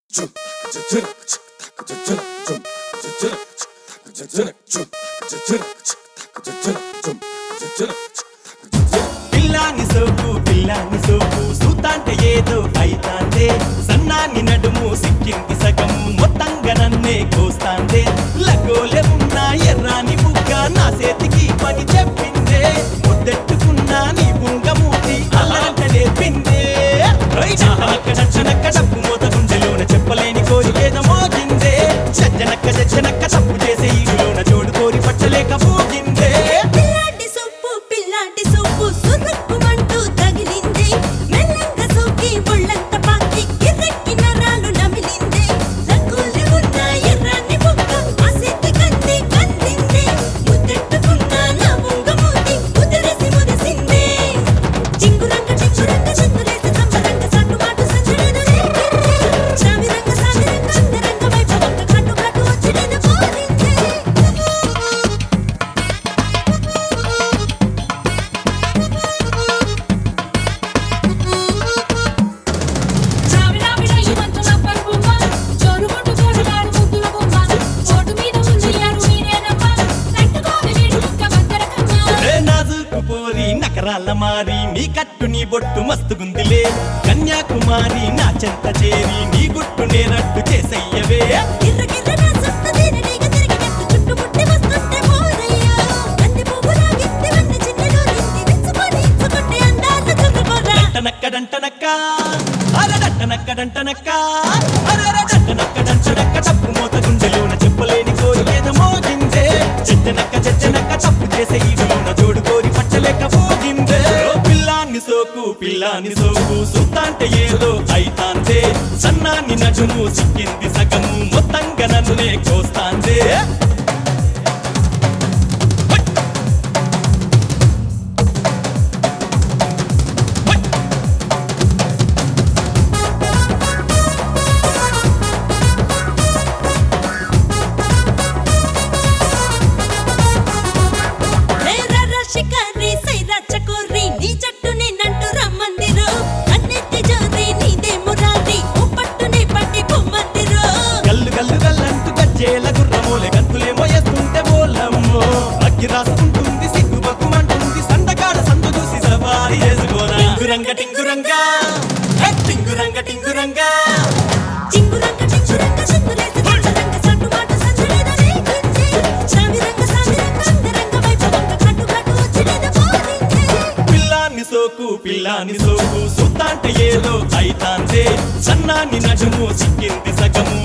పిల్లాని సోకు పిల్లాని సోకు సూతాంటే ఏదో అయితాందే సన్నాని నడుము సిక్కింది సగము మొత్తంగా నన్నే కోస్తాందే లగోలే ఉన్న ఎర్రాని బుగ్గ నా చేతికి పని చెప్పిందే ముద్దెట్టుకున్నా నీ బుంగమూతి అలాంట నేర్పిందే చనక్క చచ్చనక్క తప్పు మోత గుండెలోన చెప్పలేని కోరికేదో మోగిందే చచ్చనక్క చచ్చనక్క తప్పు చేసే ఈలోన జోడు కోరి పట్టలేక పోగిందే పిల్లాటి సొప్పు పిల్లాటి సొప్పు సురుక్కుమంటూ తగిలింది మెల్లంగా సోకి ఒళ్ళంత పాకి కిర్రెక్కి నరాలు నమిలింది రంగులు ఉన్న ఎర్రాని బుగ్గ ఆసక్తి కంది కందింది ముద్దెట్టుకున్న నా బొంగ మూతి ముదిరేసి మురిసింది చింగురంగ చింగురంగ చిందులేసి సంబరంగ సన్నుమాటు సంచలన రేగింది చావిరంగ సావిరంగ అంతరంగ వైభవంగ కట్టు కట్టు వచ్చి నేను కోరింది చావిడా విడయి మంచుల పరుపుమ్మ చోరుకుంటూ చోరుగాడు ముద్దుల బొమ్మ చోటు మీద ముందయ్యారు మీరేనమ్మ తట్టుకోవి వీడు ముక్క బందరకమ్మ ఏ నాజుకు పోరి నకరాల మారి నీ కట్టు నీ బొట్టు మస్తుగుందిలే కన్యాకుమారి నా చెంత చేరి నీ గుట్టు నేరట్టు చేసయ్యవే గిర్ర గిర్ర నా సొంత తీరనీగ తిరిగినట్టు చుట్టుముట్టి వస్తుంటే పోరయ్యా. బంతి పువ్వులా గిత్తి వన్నె చిన్నెలో నింది విచ్చుకొని ఇచ్చుకుంటే అందాలు చుట్టుకోరా. డంటనక్క డంటనక్క అర డంటనక్క డంటనక్క అరర డంటనక్క డంటనక్క తప్పు మోత గుండెలోన చెప్పలేని కోరికేద మోగిందే చెచ్చనక్క చెచ్చనక్క తప్పు చేసే ఈడులోన జోడు కోరి పట్టలేక పోగిందే ఓ పిల్లాన్ని సోకు పిల్లాన్ని సోకు సుత్తాంటే ఏదో అయితాందే సన్నాన్ని నడుము సిక్కింది సగము మొత్తంగా నన్నునే కోస్తాందే రే రర్ర షికారి, సై రచ్చ కోరి, నీ జట్టుని నంటూ రమ్మందిరో. అన్నెత్తి జోరి, నీదే మురారి, ఓ పట్టుని పట్టి పొమ్మందిరో. గల్లు గల్లు గల్లంటూ గజ్జేల గుర్రమోలే గంతులేమో ఎత్తుంటే బోలమ్మో అగ్గి రాసుకుంటుంది సిగ్గు బగ్గుమంటుంది సందకాడ సందు చూసి సవారి చేసుకోరా టింగురంగ టింగురంగా హే, టింగురంగ టింగురంగా చింగురంగ చింగురంగ చిందులేసి సంచరంగ సన్నుమాటు సంచలన రేగింది. చావిరంగ సావిరంగ అంతరంగ వైభవంగ కట్టు కట్టు వచ్చి నేను కోరింది. పిల్లాన్ని సోకు పిల్లాన్ని సోకు సుత్తాంటే ఏదో అయితాందే సన్నాన్ని నడుము సిక్కింది సగము